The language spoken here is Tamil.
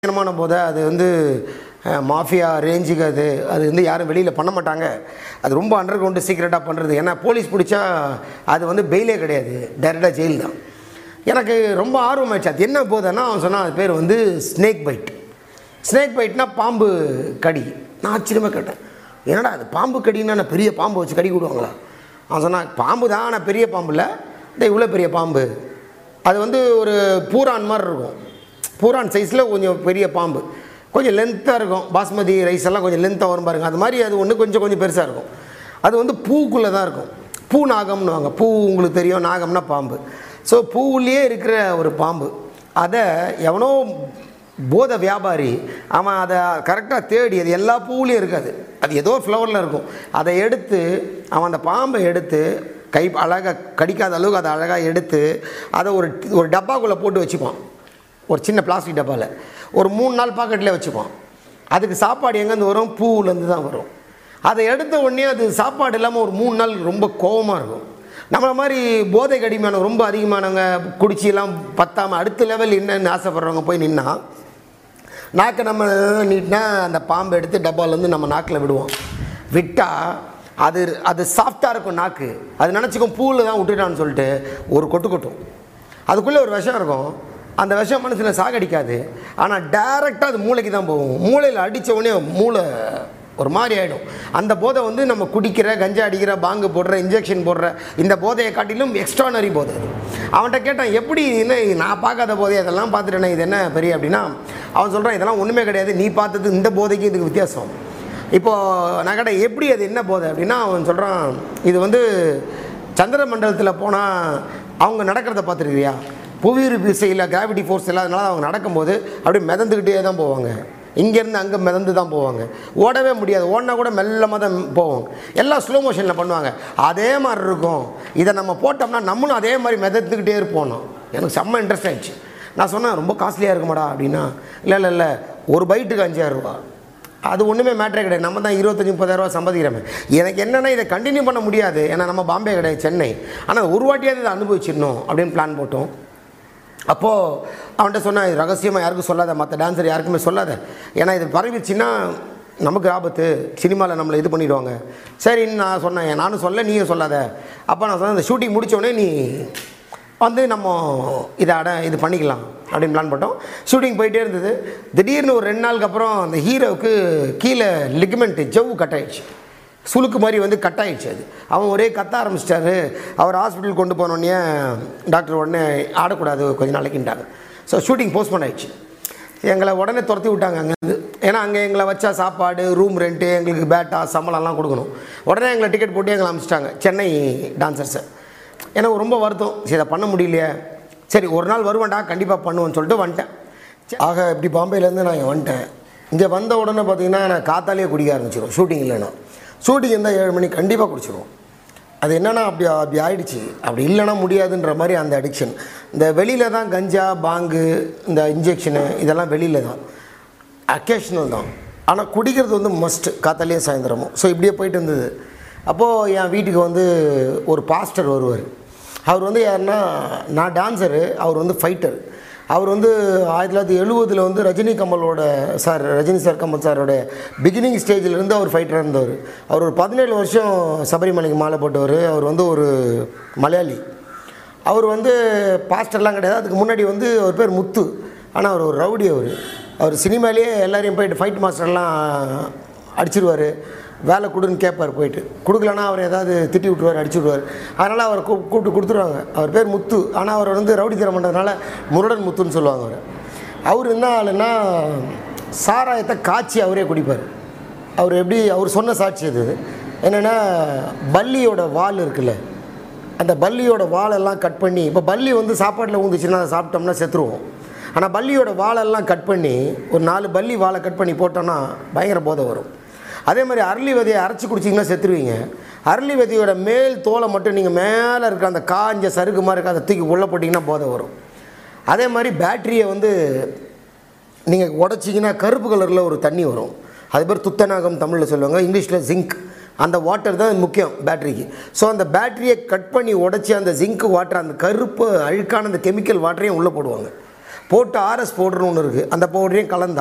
பயங்கரமான போதை அது வந்து அஹ், மாஃபியா ரேஞ்சுக்கு அது அது வந்து யாரும் வெளியில் பண்ண மாட்டாங்க அது ரொம்ப அண்டர் கிரவுண்டு சீக்ரெட்டாக பண்ணுறது ஏன்னா போலீஸ் பிடிச்சா அது வந்து பெயிலே கிடையாது டைரெக்டாக ஜெயில் தான் எனக்கு ரொம்ப ஆர்வமாயிடுச்சு அது என்ன போதைன்னா அவன் சொன்னான் அது பேர் வந்து ஸ்னேக் பைட் ஸ்னேக் பைட்னா பாம்பு கடி நான் ஆச்சரியமாக கேட்டேன் என்னடா அது பாம்பு கடின்னா நான் பெரிய பாம்பு வச்சு கடி விடுவாங்களா அவன் சொன்னான் பாம்பு தான் ஆனால் பெரிய பாம்பு இல்லை இந்த இவ்வளோ பெரிய பாம்பு அது வந்து ஒரு பூரான் மாதிரி இருக்கும் பூரான் சைஸில் கொஞ்சம் பெரிய பாம்பு கொஞ்சம் லென்த்தாக இருக்கும் பாஸ்மதி ரைஸ் எல்லாம் கொஞ்சம் லென்த்தாக வரும் பாருங்க அது மாதிரி அது ஒன்று கொஞ்சம் கொஞ்சம் பெருசாக இருக்கும் அது வந்து பூக்குள்ளே தான் இருக்கும் பூ நாகம்னு வாங்க பூ உங்களுக்கு தெரியும் நாகம்னா பாம்பு ஸோ பூவுலேயே இருக்கிற ஒரு பாம்பு அதை எவனோ போத வியாபாரி அவன் அதை கரெக்டாக தேடி அது எல்லா பூவுலேயும் இருக்காது அது ஏதோ ஃப்ளவரில் இருக்கும் அதை எடுத்து அவன் அந்த பாம்பை எடுத்து கை அழகாக கடிக்காத அளவுக்கு அதை அழகாக எடுத்து அதை ஒரு ஒரு டப்பாக்குள்ளே போட்டு வச்சுப்பான் ஒரு சின்ன பிளாஸ்டிக் டப்பாவில் ஒரு மூணு நாள் பாக்கெட்டில் வச்சுப்பான் அதுக்கு சாப்பாடு எங்கேருந்து வரும் பூவுலேருந்து தான் வரும் அதை எடுத்த உடனே அது சாப்பாடு இல்லாமல் ஒரு மூணு நாள் ரொம்ப கோவமாக இருக்கும் நம்மளை மாதிரி போதை கடிமையான ரொம்ப அதிகமானவங்க குடிச்சு எல்லாம் பத்தாமல் அடுத்த லெவல் என்னன்னு ஆசைப்படுறவங்க போய் நின்னா நாக்கை நம்ம நீட்டினா அந்த பாம்பை எடுத்து டப்பாலேருந்து நம்ம நாக்கில் விடுவோம் விட்டால் அது அது சாஃப்டாக இருக்கும் நாக்கு அது நினச்சிக்கும் பூவில் தான் விட்டுட்டான்னு சொல்லிட்டு ஒரு கொட்டு கொட்டும் அதுக்குள்ளே ஒரு விஷம் இருக்கும் அந்த விஷம் மனசில் சாகடிக்காது ஆனால் டைரெக்டாக அது மூளைக்கு தான் போகும் மூளையில் அடித்த உடனே மூளை ஒரு மாதிரி ஆகிடும் அந்த போதை வந்து நம்ம குடிக்கிற கஞ்சா அடிக்கிற பாங்கு போடுற இன்ஜெக்ஷன் போடுற இந்த போதையை காட்டிலும் எக்ஸ்ட்ரானரி போதை அது. அவன்கிட்ட கேட்டான் எப்படி என்ன நான் பார்க்காத போதை அதெல்லாம் பார்த்துட்டேனே இது என்ன பெரிய அப்படின்னா அவன் சொல்கிறான் இதெல்லாம் ஒன்றுமே கிடையாது நீ பார்த்தது இந்த போதைக்கு இதுக்கு வித்தியாசம் இப்போது நான் கேட்டேன் எப்படி அது என்ன போதை அப்படின்னா அவன் சொல்கிறான் இது வந்து சந்திர மண்டலத்தில் போனால் அவங்க நடக்கிறத பார்த்துருக்கியா புவியீர்ப்பு விசையில் கிராவிட்டி ஃபோர்ஸ் இல்லாதனால அவங்க நடக்கும்போது அப்படியே மிதந்துக்கிட்டே தான் போவாங்க இங்கேருந்து அங்கே மிதந்து தான் போவாங்க ஓடவே முடியாது ஓடினா கூட மெல்லமாக தான் போவோம் எல்லாம் ஸ்லோ மோஷனில் பண்ணுவாங்க அதே மாதிரி இருக்கும் இதை நம்ம போட்டோம்னா நம்மளும் அதே மாதிரி மிதந்துக்கிட்டே இருப்போம் எனக்கு செம்ம இன்ட்ரெஸ்ட் ஆயிடுச்சு நான் சொன்னேன் ரொம்ப காஸ்ட்லியாக இருக்குமாடா அப்படின்னா இல்லை இல்லை இல்லை ஒரு பைட்டுக்கு அஞ்சாயிரம் ரூபா அது ஒன்றுமே மேட்ரே கிடையாது நம்ம தான் இருபத்தஞ்சி முப்பதாயிரரூவா சம்பாதிக்கிறோமே எனக்கு என்னென்னா இதை கண்டினியூ பண்ண முடியாது ஏன்னா நம்ம பாம்பே கிடையாது சென்னை ஆனால் ஒரு வாட்டியாவது இதை அனுபவிச்சிடணும் அப்படின்னு பிளான் போட்டோம் அப்போது அவன்கிட்ட சொன்னேன் இது ரகசியமாக யாருக்கும் சொல்லாத மற்ற டான்ஸர் யாருக்குமே சொல்லாத ஏன்னா இது பரவிச்சுன்னா நமக்கு ஆபத்து சினிமாவில் நம்மளை இது பண்ணிடுவாங்க சரின்னு நான் சொன்னேன் நானும் சொல்ல நீயும் சொல்லாத அப்போ நான் சொன்னேன் இந்த ஷூட்டிங் முடிச்ச உடனே நீ வந்து நம்ம இதை அட இது பண்ணிக்கலாம் அப்படின்னு பிளான் பண்ணோம் ஷூட்டிங் போயிட்டே இருந்தது திடீர்னு ஒரு ரெண்டு நாளுக்கு அப்புறம் அந்த ஹீரோவுக்கு கீழே லிகமெண்ட்டு ஜவ்வு கட் ஆயிடுச்சு சுளுக்கு மாதிரி வந்து கட் ஆயிடுச்சு அது அவன் ஒரே கத்த ஆரம்பிச்சிட்டாரு அவர் ஹாஸ்பிட்டல் கொண்டு போனோடனே டாக்டர் உடனே ஆடக்கூடாது கொஞ்ச நாளைக்குன்ட்டாங்க ஸோ ஷூட்டிங் போஸ்ட்போன் ஆயிடுச்சு எங்களை உடனே துரத்தி விட்டாங்க அங்கேருந்து ஏன்னா அங்கே எங்களை வச்சா சாப்பாடு ரூம் ரெண்ட்டு எங்களுக்கு பேட்டா சம்பளம்லாம் கொடுக்கணும் உடனே எங்களை டிக்கெட் போட்டு எங்களை அனுப்பிச்சிட்டாங்க சென்னை டான்சர்ஸை எனக்கு ரொம்ப வருத்தம் சரி இதை பண்ண முடியலையே சரி ஒரு நாள் வருவேன்டா கண்டிப்பாக பண்ணுவேன்னு சொல்லிட்டு வந்துட்டேன் ஆக இப்படி பாம்பேலேருந்து நான் இங்க வந்துட்டேன் இங்கே வந்த உடனே பார்த்தீங்கன்னா நான் காத்தாலேயே குடிக்க ஆரம்பிச்சிடும் ஷூட்டிங் இல்லைன்னா ஷூட்டிங் இருந்தால் ஏழு மணிக்கு கண்டிப்பாக குடிச்சிருவோம் அது என்னன்னா அப்படி அப்படி ஆயிடுச்சு அப்படி இல்லைன்னா முடியாதுன்ற மாதிரி அந்த அடிக்ஷன் இந்த வெளியில் தான் கஞ்சா பாங்கு இந்த இன்ஜெக்ஷனு இதெல்லாம் வெளியில் தான் அக்கேஷனல் தான் ஆனால் குடிக்கிறது வந்து மஸ்ட் காத்தாலேயே சாயந்தரமும் ஸோ இப்படியே போயிட்டு இருந்தது அப்போது என் வீட்டுக்கு வந்து ஒரு பாஸ்டர் வருவார் அவர் வந்து யாருன்னா நான் டான்ஸரு அவர் வந்து ஃபைட்டர் அவர் வந்து ஆயிரத்தி தொள்ளாயிரத்தி எழுபதில் வந்து ரஜினி கமலோட சார் ரஜினி சார் கமல் சாரோட பிகினிங் ஸ்டேஜிலேருந்து அவர் ஃபைட்டராக இருந்தவர் அவர் ஒரு பதினேழு வருஷம் சபரிமலைக்கு மாலை போட்டவர் அவர் வந்து ஒரு மலையாளி அவர் வந்து பாஸ்டர்லாம் கிடையாது அதுக்கு முன்னாடி வந்து அவர் பேர் முத்து ஆனால் அவர் ஒரு ரவுடி அவர் அவர் சினிமாலேயே எல்லாரையும் போயிட்டு ஃபைட் மாஸ்டர்லாம் அடிச்சிருவார் வேலை கொடுன்னு கேட்பார் போயிட்டு கொடுக்கலன்னா அவர் ஏதாவது திட்டி விட்ருவார் அடிச்சு விடுவார் அதனால் அவரை கூ கூப்பிட்டு கொடுத்துருவாங்க அவர் பேர் முத்து ஆனால் அவர் வந்து ரவுடி தரம் பண்ணுறதுனால முரடன் முத்துன்னு சொல்லுவாங்க அவர் அவர் என்ன ஆளுன்னா சாராயத்தை காய்ச்சி அவரே குடிப்பார் அவர் எப்படி அவர் சொன்ன சாட்சி அது என்னென்னா பல்லியோட வால் இருக்குல்ல அந்த பல்லியோட வாலெல்லாம் கட் பண்ணி இப்போ பல்லி வந்து சாப்பாட்டில் ஊந்துச்சுன்னா அதை சாப்பிட்டோம்னா செத்துருவோம் ஆனால் பல்லியோட வாலெல்லாம் கட் பண்ணி ஒரு நாலு பல்லி வாழை கட் பண்ணி போட்டோன்னா பயங்கர போதை வரும் அதே மாதிரி அரளி விதையை அரைச்சி குடிச்சிங்கன்னா செத்துருவீங்க அரளி விதையோட மேல் தோலை மட்டும் நீங்கள் மேலே இருக்க அந்த காஞ்ச சருகு மாதிரி இருக்க அதை தூக்கி உள்ளே போட்டிங்கன்னா போதை வரும் அதே மாதிரி பேட்டரியை வந்து நீங்கள் உடச்சிங்கன்னா கருப்பு கலரில் ஒரு தண்ணி வரும் அது பேர் துத்தநாகம் தமிழில் சொல்லுவாங்க இங்கிலீஷில் ஜிங்க் அந்த வாட்டர் தான் முக்கியம் பேட்டரிக்கு ஸோ அந்த பேட்டரியை கட் பண்ணி உடச்சி அந்த ஜிங்க் வாட்டர் அந்த கருப்பு அழுக்கான அந்த கெமிக்கல் வாட்டரையும் உள்ளே போடுவாங்க போட்டு ஆர்எஸ் பவுடர்னு ஒன்று இருக்குது அந்த பவுடரையும் கலந்தான்